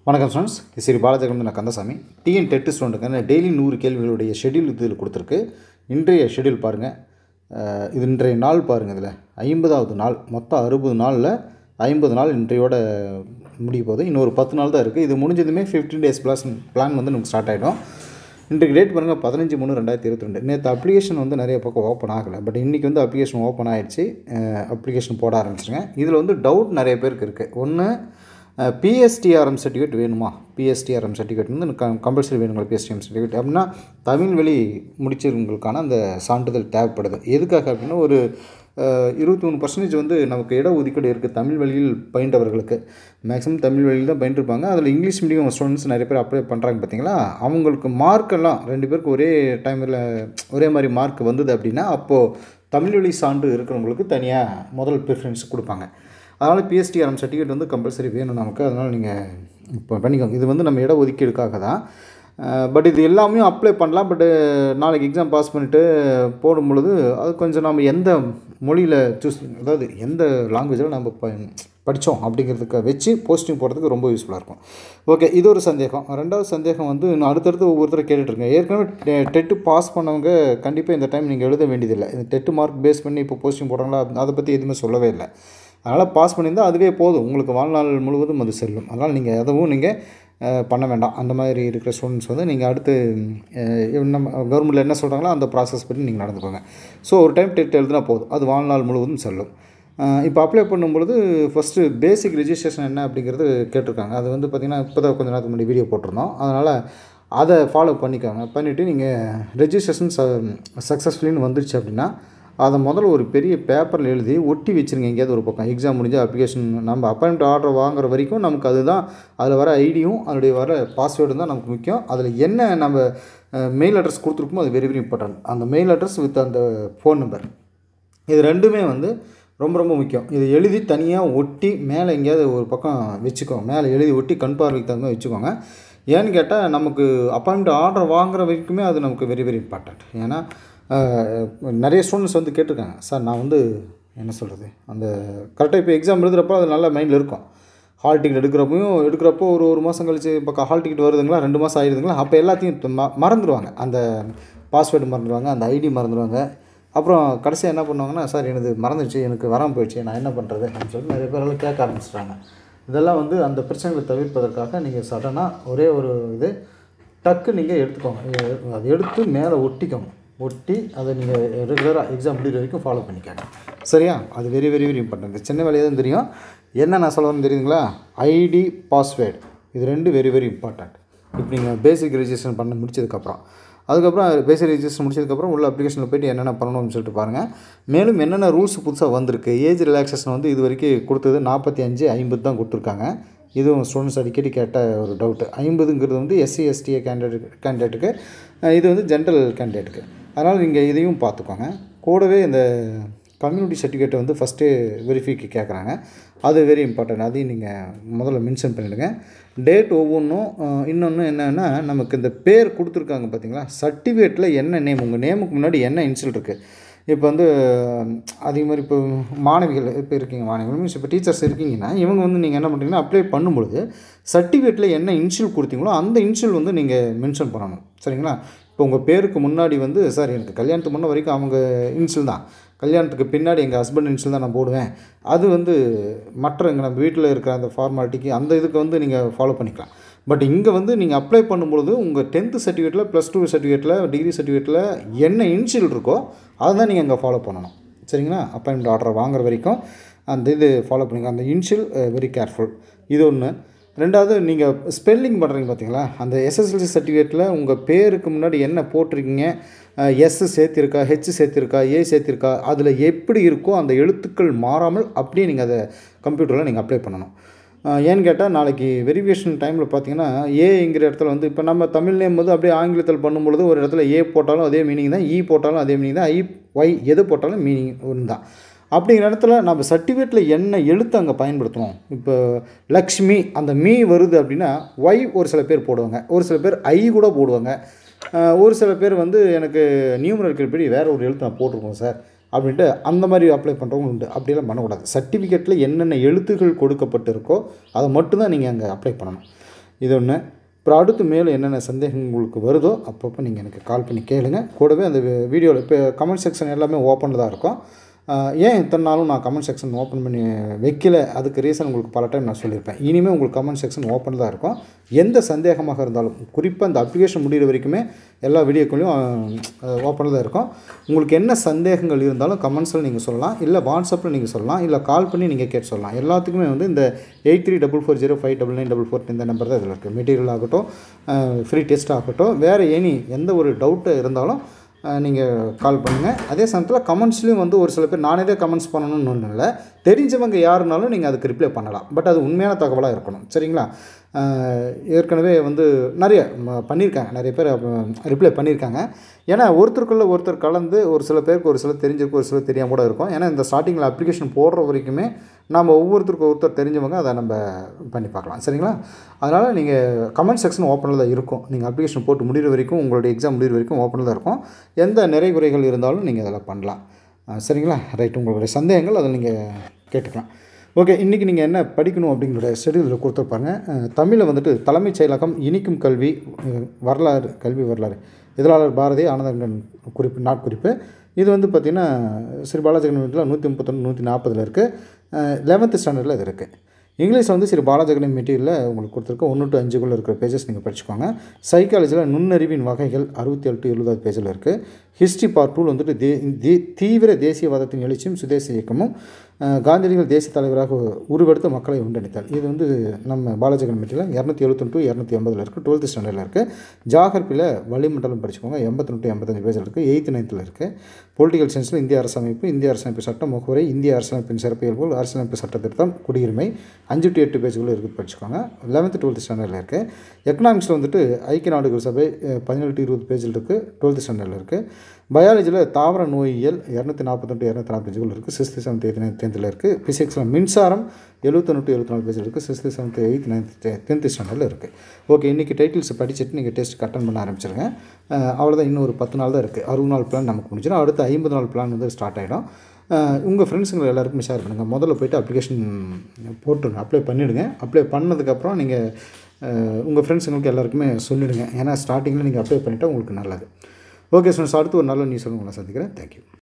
வணக்கம் ஸ்டூடெண்ட்ஸ் ஸ்ரீ பாலஜெகன் நான் Kandasamy TN TET ஸ்டூடெண்ட்டுக்கான டெய்லி நூறு கேள்விகளுடைய ஷெடியூல் இதில் கொடுத்துருக்கு இன்றைய ஷெடியூல் பாருங்கள் அஹ் இது இன்றைய நாள் பாருங்கள் இதில் ஐம்பதாவது நாள் மொத்தம் அறுபது நாளில் ஐம்பது நாள் இன்றையோட முடிய போகுது இன்னொரு பத்து நாள் தான் இருக்குது இது முடிஞ்சதுமே ஃபிஃப்டீன் டேஸ் ப்ளஸ் பிளான் வந்து நமக்கு ஸ்டார்ட் ஆகிடும் இன்றைக்கு டேட் பாருங்கள் பதினஞ்சு மூணு ரெண்டாயிரத்தி இருபத்தி ரெண்டு நேற்று அப்ளிகேஷன் வந்து நிறைய பக்கம் ஓப்பன் ஆகலை பட் இன்றைக்கி வந்து அப்ளிகேஷன் ஓப்பன் ஆகிடுச்சு அப்ளிகேஷன் போட ஆரம்பிச்சிருங்க இதில் வந்து டவுட் நிறைய பேருக்கு இருக்குது ஒன்று பிஎஸ்டிஆர்எம் சர்டிஃபிகேட் வேணுமா பிஎஸ்டிஆர்எம் சர்டிஃபிகேட் வந்து கம் கம்பல்சரி வேணுங்களா பிஎஸ்டிஎம் சர்டிஃபிகேட் அப்படின்னா தமிழ் வழி முடிச்சவங்களுக்கான அந்த சான்றிதழ் தேவைப்படுது எதுக்காக அப்படின்னா ஒரு இருபத்தி மூணு பர்சன்டேஜ் வந்து நமக்கு இட ஒதுக்கீடு இருக்குது தமிழ் வழியில் பயின்றவர்களுக்கு மேக்ஸிமம் தமிழ் வழியில் தான் பயின்றிருப்பாங்க அதில் இங்கிலீஷ் மீடியம் ஸ்டூடெண்ட்ஸ் நிறைய பேர் அப்ளை பண்ணுறாங்க பார்த்தீங்களா அவங்களுக்கு மார்க்கெல்லாம் ரெண்டு பேருக்கு ஒரே டைமில் ஒரே மாதிரி மார்க் வந்தது அப்படின்னா அப்போது தமிழ் வழி சான்று இருக்கிறவங்களுக்கு தனியாக முதல் ப்ரிஃபரன்ஸ் கொடுப்பாங்க அதனால் பிஎஸ்டிஆர்எம் சர்டிஃபிகேட் வந்து கம்பல்சரி வேணும் நமக்கு அதனால் நீங்கள் இப்போ பண்ணிக்கோங்க இது வந்து நம்ம இட ஒதுக்கீடுக்காக தான் பட் இது எல்லாமே அப்ளை பண்ணலாம் பட்டு நாளைக்கு எக்ஸாம் பாஸ் பண்ணிவிட்டு போடும் பொழுது அது கொஞ்சம் நம்ம எந்த மொழியில் சூஸ் அதாவது எந்த லாங்குவேஜில் நம்ம ப படித்தோம் அப்படிங்கிறதுக்கு வச்சு போஸ்டிங் போடுறதுக்கு ரொம்ப யூஸ்ஃபுல்லாக இருக்கும் ஓகே இது ஒரு சந்தேகம் ரெண்டாவது சந்தேகம் வந்து இன்னும் அடுத்தடுத்து ஒவ்வொருத்தரும் கேட்டுட்ருக்கேன் ஏற்கனவே டெட்டு பாஸ் பண்ணவங்க கண்டிப்பாக இந்த டைம் நீங்கள் எழுத வேண்டியதில்லை இந்த டெட்டு மார்க் பேஸ் பண்ணி இப்போ போஸ்டிங் போடுறாங்களா அதை பற்றி எதுவுமே சொல்லவே இல்லை அதனால் பாஸ் பண்ணியிருந்தால் அதுவே போதும் உங்களுக்கு வாழ்நாள் முழுவதும் அது செல்லும் அதனால் நீங்கள் எதுவும் நீங்கள் பண்ண வேண்டாம் அந்த மாதிரி இருக்கிற ஸ்டூடெண்ட்ஸ் வந்து நீங்கள் அடுத்து நம்ம கவர்மெண்ட்டில் என்ன சொல்கிறாங்களோ அந்த ப்ராசஸ் படி நீங்கள் நடந்துக்கோங்க ஸோ ஒரு டைம் டெட் எழுதினா போதும் அது வாழ்நாள் முழுவதும் செல்லும் இப்போ அப்ளை பண்ணும்பொழுது ஃபஸ்ட்டு பேசிக் ரிஜிஸ்ட்ரேஷன் என்ன அப்படிங்கிறது கேட்டிருக்காங்க அது வந்து பார்த்திங்கன்னா இப்போ தான் கொஞ்ச நேரத்துக்கு முன்னாடி வீடியோ போட்டிருந்தோம் அதனால் அதை ஃபாலோ பண்ணிக்கோங்க பண்ணிவிட்டு நீங்கள் ரெஜிஸ்ட்ரேஷன் ச சக்ஸஸ்ஃபுல்லின்னு வந்துருச்சு அப்படின்னா அதை முதல்ல ஒரு பெரிய பேப்பரில் எழுதி ஒட்டி வச்சுருங்க எங்கேயாவது ஒரு பக்கம் எக்ஸாம் முடிஞ்ச அப்ளிகேஷன் நம்ம அப்பாயின்மெண்ட் ஆர்டர் வாங்குற வரைக்கும் நமக்கு அதுதான் அதில் வர ஐடியும் அதனுடைய வர பாஸ்வேர்டும் தான் நமக்கு முக்கியம் அதில் என்ன நம்ம மெயில் அட்ரஸ் கொடுத்துருக்கோமோ அது வெரி வெரி இம்பார்ட்டன்ட் அந்த மெயில் அட்ரஸ் வித் அந்த ஃபோன் நம்பர் இது ரெண்டுமே வந்து ரொம்ப ரொம்ப முக்கியம் இது எழுதி தனியாக ஒட்டி மேலே எங்கேயாவது ஒரு பக்கம் வச்சுக்கோங்க மேலே எழுதி ஒட்டி கண் பார்வைக்கு தகுந்த மாதிரி வச்சுக்கோங்க ஏன்னு கேட்டால் நமக்கு அப்பாயின்மெண்ட் ஆர்டர் வாங்குற வரைக்குமே அது நமக்கு வெரி வெரி இம்பார்ட்டண்ட் ஏன்னா நிறைய ஸ்டூடெண்ட்ஸ் வந்து கேட்டிருக்காங்க சார் நான் வந்து என்ன சொல்கிறது அந்த கரெக்டாக இப்போ எக்ஸாம் எழுதுகிறப்போ அது நல்லா மைண்டில் இருக்கும் ஹால் டிக்கெட் எடுக்கிறப்பையும் எடுக்கிறப்போ ஒரு ஒரு மாதம் கழிச்சு இப்போ ஹால் டிக்கெட் வருதுங்களா ரெண்டு மாதம் ஆயிடுதுங்களா அப்போ எல்லாத்தையும் ம மறந்துடுவாங்க அந்த பாஸ்வேர்டு மறந்துடுவாங்க அந்த ஐடி மறந்துடுவாங்க அப்புறம் கடைசியாக என்ன பண்ணுவாங்கன்னா சார் எனது மறந்துடுச்சு எனக்கு வராமல் போயிடுச்சு நான் என்ன பண்ணுறது அப்படின்னு சொல்லி நிறைய பேரெல்லாம் கேட்க ஆரம்பிச்சிட்டாங்க இதெல்லாம் வந்து அந்த பிரச்சனைகளை தவிர்ப்பதற்காக நீங்கள் சடனாக ஒரே ஒரு இது டக்கு நீங்கள் எடுத்துக்கோங்க அதை எடுத்து மேலே ஒட்டிக்கோங்க ஒட்டி அதை நீங்கள் ரெகுலராக எக்ஸாம் முடிகிற வரைக்கும் ஃபாலோ பண்ணிக்கோங்க சரியா அது வெரி வெரி வெரி இம்பார்ட்டன்ட் சின்ன வேலையாக தான் தெரியும் என்ன நான் சொல்லணும்னு தெரியுதுங்களா ஐடி பாஸ்வேர்டு இது ரெண்டு வெரி வெரி இம்பார்ட்டண்ட் இப்போ நீங்கள் பேசிக் ரெஜிஸ்ட்ரேஷன் பண்ண முடிச்சதுக்கப்புறம் அதுக்கப்புறம் பேசிக் ரெஜிஸ்ட்ரேஷன் முடிச்சதுக்கப்புறம் உள்ள அப்ளிகேஷனில் போய்ட்டு என்னென்ன பண்ணணும்னு சொல்லிட்டு பாருங்கள் மேலும் என்னென்ன ரூல்ஸ் புதுசாக வந்திருக்கு ஏஜ் ரிலாக்ஸேஷன் வந்து இது வரைக்கும் கொடுத்தது நாற்பத்தி அஞ்சு ஐம்பது தான் கொடுத்துருக்காங்க இதுவும் ஸ்டூடெண்ட்ஸ் அடிக்கடி கேட்ட ஒரு டவுட்டு ஐம்பதுங்கிறது வந்து எஸ்சி எஸ்டிஏ கேண்டிடேட் கேண்டிடேட்டுக்கு இது வந்து ஜென்ரல் கேண்டிடேட்டுக்கு அதனால் நீங்கள் இதையும் பார்த்துக்கோங்க கூடவே இந்த கம்யூனிட்டி சர்டிஃபிகேட்டை வந்து ஃபஸ்ட்டு வெரிஃபிக்கு கேட்குறாங்க அது வெரி இம்பார்ட்டன்ட் அதையும் நீங்கள் முதல்ல மென்ஷன் பண்ணிவிடுங்க டேட் ஒவ்வொன்றும் இன்னொன்று என்னென்னா நமக்கு இந்த பேர் கொடுத்துருக்காங்க பார்த்தீங்களா சர்டிஃபிகேட்டில் என்ன நேம் உங்கள் நேமுக்கு முன்னாடி என்ன இன்சில் இருக்குது இப்போ வந்து அதே மாதிரி இப்போ மாணவிகள் இப்போ இருக்கீங்க மாணவிகள் மீன்ஸ் இப்போ டீச்சர்ஸ் இருக்கீங்கன்னா இவங்க வந்து நீங்கள் என்ன பண்ணுறீங்கன்னா அப்ளை பண்ணும்பொழுது சர்டிஃபிகேட்டில் என்ன இன்ஷியல் கொடுத்தீங்களோ அந்த இன்ஷியல் வந்து நீங்கள் மென்ஷன் பண்ணணும் சரிங்களா இப்போ உங்கள் பேருக்கு முன்னாடி வந்து சார் எனக்கு கல்யாணத்துக்கு முன்ன வரைக்கும் அவங்க இன்ஷியல் தான் கல்யாணத்துக்கு பின்னாடி எங்கள் ஹஸ்பண்ட் இன்ஷியல் தான் நான் போடுவேன் அது வந்து மற்ற எங்கள் நம்ம வீட்டில் இருக்கிற அந்த ஃபார்மாலிட்டிக்கு அந்த இதுக்கு வந்து நீங்கள் ஃபாலோ பண்ணிக்கலாம் பட் இங்கே வந்து நீங்கள் அப்ளை பண்ணும்பொழுது உங்கள் டென்த்து சர்டிஃபிகேட்டில் ப்ளஸ் டூ சர்டிஃபிகேட்டில் டிகிரி சர்டிஃபிகேட்டில் என்ன இன்ஷியல் இருக்கோ அதை தான் நீங்கள் அங்கே ஃபாலோ பண்ணணும் சரிங்களா அப்பாயின்மெண்ட் ஆர்டர் வாங்குற வரைக்கும் அந்த இது ஃபாலோ பண்ணிங்க அந்த இன்ஷியல் வெரி கேர்ஃபுல் இது ஒன்று ரெண்டாவது நீங்கள் ஸ்பெல்லிங் பண்ணுறீங்க பார்த்தீங்களா அந்த எஸ்எஸ்எல்சி சர்டிஃபிகேட்டில் உங்கள் பேருக்கு முன்னாடி என்ன போட்டிருக்கீங்க எஸ் சேர்த்திருக்கா ஹெச் சேர்த்திருக்கா ஏ சேர்த்திருக்கா அதில் எப்படி இருக்கோ அந்த எழுத்துக்கள் மாறாமல் அப்படியே நீங்கள் அதை கம்ப்யூட்டரில் நீங்கள் அப்ளை பண்ணணும் ஏன்னு கேட்டால் நாளைக்கு வெரிஃபிகேஷன் டைமில் பார்த்தீங்கன்னா ஏங்கிற இடத்துல வந்து இப்போ நம்ம தமிழ் நேம் வந்து அப்படியே ஆங்கிலத்தில் பண்ணும்பொழுது ஒரு இடத்துல ஏ போட்டாலும் அதே மீனிங் தான் இ போட்டாலும் அதே மீனிங் தான் ஐ ஒய் எது போட்டாலும் மீனிங் ஒன்று தான் அப்படிங்கிற இடத்துல நம்ம சர்டிஃபிகேட்டில் என்ன எழுத்து அங்கே பயன்படுத்தணும் இப்போ லக்ஷ்மி அந்த மீ வருது அப்படின்னா ஒய் ஒரு சில பேர் போடுவாங்க ஒரு சில பேர் ஐ கூட போடுவாங்க ஒரு சில பேர் வந்து எனக்கு நியூமரல் படி வேறு ஒரு எழுத்து நான் போட்டிருக்கோம் சார் அப்படின்ட்டு அந்த மாதிரி அப்ளை பண்ணுறவங்க உண்டு அப்படியெல்லாம் பண்ணக்கூடாது சர்டிஃபிகேட்டில் என்னென்ன எழுத்துக்கள் கொடுக்கப்பட்டிருக்கோ அதை மட்டும்தான் நீங்கள் அங்கே அப்ளை பண்ணணும் இது ஒன்று அப்புறம் அடுத்து மேலும் என்னென்ன சந்தேகம் உங்களுக்கு வருதோ அப்பப்போ நீங்கள் எனக்கு கால் பண்ணி கேளுங்க கூடவே அந்த வீடியோவில் இப்போ கமெண்ட் செக்ஷன் எல்லாமே ஓப்பனில் தான் இருக்கும் ஆஹ் ஏன் இத்தனை நாளும் நான் கமெண்ட் செக்ஷன் ஓப்பன் பண்ணி வைக்கல அதுக்கு ரீசன் உங்களுக்கு பல டைம் நான் சொல்லியிருப்பேன் இனிமேல் உங்களுக்கு கமெண்ட் செக்ஷன் ஓப்பன் தான் இருக்கும் எந்த சந்தேகமாக இருந்தாலும் குறிப்பாக இந்த அப்ளிகேஷன் முடிகிற வரைக்குமே எல்லா வீடியோக்களையும் ஓப்பனில் தான் இருக்கும் உங்களுக்கு என்ன சந்தேகங்கள் இருந்தாலும் கமெண்ட்ஸில் நீங்கள் சொல்லலாம் இல்லை வாட்ஸ்அப்பில் நீங்கள் சொல்லலாம் இல்லை கால் பண்ணி நீங்கள் கேட்டு சொல்லலாம் எல்லாத்துக்குமே வந்து இந்த eight three double four zero five double nine double four இந்த நம்பர் தான் இதில் இருக்குது மெட்டீரியல் ஆகட்டும் ஃப்ரீ டெஸ்ட் ஆகட்டும் வேறு எனி எந்த ஒரு டவுட்டு இருந்தாலும் நீங்கள் கால் பண்ணுங்கள் அதே சமயத்தில் கமெண்ட்ஸ்லேயும் வந்து ஒரு சில பேர் நானே தான் கமெண்ட்ஸ் பண்ணணும்னு ஒன்றும் இல்லை தெரிஞ்சவங்க யாருனாலும் நீங்கள் அதுக்கு ரிப்ளை பண்ணலாம் பட் அது உண்மையான தகவலாக இருக்கணும் சரிங்களா ஆஹ் ஏற்கனவே வந்து நிறைய ம- பண்ணியிருக்காங்க நிறைய பேர் ரிப்ளை பண்ணியிருக்காங்க ஏன்னா ஒருத்தருக்குள்ளே ஒருத்தர் கலந்து ஒரு சில பேருக்கு ஒரு சிலர் தெரிஞ்சிருக்கும் ஒரு சிலர் தெரியாமல் கூட இருக்கும் ஏன்னா இந்த ஸ்டார்டிங்கில் அப்ளிகேஷன் போடுற வரைக்குமே நம்ம ஒவ்வொருத்தருக்கு ஒருத்தர் தெரிஞ்சவங்க அதை நம்ம பண்ணி பார்க்கலாம் சரிங்களா அதனால் நீங்கள் கமெண்ட் செக்ஷன் ஓப்பனில் தான் இருக்கும் நீங்கள் அப்ளிகேஷன் போட்டு முடிகிற வரைக்கும் உங்களுடைய எக்ஸாம் முடிகிற வரைக்கும் ஓப்பனில் தான் இருக்கும் எந்த நிறை குறைகள் இருந்தாலும் நீங்கள் அதில் பண்ணலாம் அஹ் சரிங்களா ரைட் உங்களுடைய சந்தேகங்கள் அதில் நீங்கள் கேட்டுக்கலாம் ஓகே இன்றைக்கி நீங்கள் என்ன படிக்கணும் அப்படிங்கிற ஷெடியூலில் கொடுத்துருப்பாங்க அஹ் தமிழில் வந்துட்டு தலைமைச் செயலகம் இனிக்கும் கல்வி அஹ் வரலாறு கல்வி வரலாறு இதழாளர் பாரதி ஆனந்தங்கன் குறிப்பு நாட்குறிப்பு இது வந்து பார்த்திங்கன்னா ஸ்ரீ பாலாஜி கணபதியில் நூற்றி முப்பத்தொன்று நூற்றி நாற்பதில் இருக்குது லெவன்த்து ஸ்டாண்டர்டில் இது இருக்குது இங்கிலீஷ் வந்து ஸ்ரீ பாலாஜகனி மெட்டீரியலில் உங்களுக்கு கொடுத்துருக்க ஒன்று டு அஞ்சுக்குள்ளே இருக்கிற பேஜஸ் நீங்கள் படிச்சுக்கோங்க சைக்காலஜியில் நுண்ணறிவின் வகைகள் அறுபத்தி ஏழு டு எழுபதாவது பேஜில் இருக்குது ஹிஸ்ட்ரி பார்ட் டூல் வந்துட்டு தே தே தீவிர தேசியவாதத்தின் எழுச்சியும் சுதேச இயக்கமும் அஹ், காந்தியடிகள் தேசிய தலைவராக உருவெடுத்து மக்களை ஒன்றிணைத்தார் இது வந்து நம்ம பாலாஜகன் மெட்டீரியல் இரநூத்தி எழுபத்தொன்று டு இரநூத்தி எண்பதில் இருக்குது டுவெல்த்து ஸ்டாண்டர்டில் இருக்குது ஜாகர்பியில் வளிமண்டலம் படிச்சுக்கோங்க எண்பத்தி டு எண்பத்தஞ்சு பேஜில் இருக்குது எயித்து நைன்த்தில் இருக்குது பொலிட்டிக்கல் சயின்ஸில் இந்திய அரசமைப்பு இந்திய அரசமைப்பு சட்டம் முகவரை இந்திய அரசமைப்பின் சிறப்பியல்புகள் அரசியலமைப்பு சட்ட திருத்தம் குடியுரிமை அஞ்சு டு எட்டு பேஜுக்குள்ளே இருக்குது படிச்சுக்கோங்க லெவன்த்து டுவெல்த்து ஸ்டாண்டர்டில் இருக்குது எக்கனாமிக்ஸில் வந்துட்டு ஐக்கிய நாடுகள் சபை அஹ், பதினேழு டு இருபது பேஜில் இருக்குது டுவெல்த்து ஸ்டாண்டர்டில் இருக்குது பயாலஜியில் தாவர நோயியல் இரநூத்தி நாற்பத்தெட்டு இரநூத்தி நாற்பத்தஞ்சுக்குள்ள இருக்குது சிக்ஸ்த்து செவன்த் எயித் நைன்த் டென்த்தில் இருக்குது ஃபிசிக்ஸில் மின்சாரம் எழுபத்தொன்று டு எழுபத்தி நாலு பேஜில் இருக்குது sixth seventh eighth ninth tenth ஸ்டாண்டர்டில் இருக்குது ஓகே இன்றைக்கி டைட்டில்ஸ் படிச்சுட்டு நீங்கள் டெஸ்ட் அட்டன் பண்ண ஆரம்பிச்சிருங்க அஹ், அவ்வளோதான் இன்னும் ஒரு பத்து நாள் தான் இருக்குது அறுபது நாள் பிளான் நமக்கு முடிஞ்சிடும் அடுத்து ஐம்பது நாள் பிளான் வந்து ஸ்டார்ட் ஆகிடும் உங்கள் ஃப்ரெண்ட்ஸுங்களை எல்லாருக்குமே ஷேர் பண்ணுங்கள் முதல்ல போய்ட்டு அப்ளிகேஷன் போட்டுருங்க அப்ளை பண்ணிவிடுங்க அப்ளை பண்ணதுக்கப்புறம் நீங்கள் உங்கள் ஃப்ரெண்ட்ஸுங்களுக்கு எல்லாருக்குமே சொல்லிவிடுங்க ஏன்னா ஸ்டார்டிங்கில் நீங்கள் அப்ளை பண்ணிட்டா உங்களுக்கு நல்லது ஓகே ஸ்டூடெண்ட்ஸ் அடுத்து ஒரு நல்ல நியூஸ் உங்களை சந்திக்கிறேன் தேங்க்யூ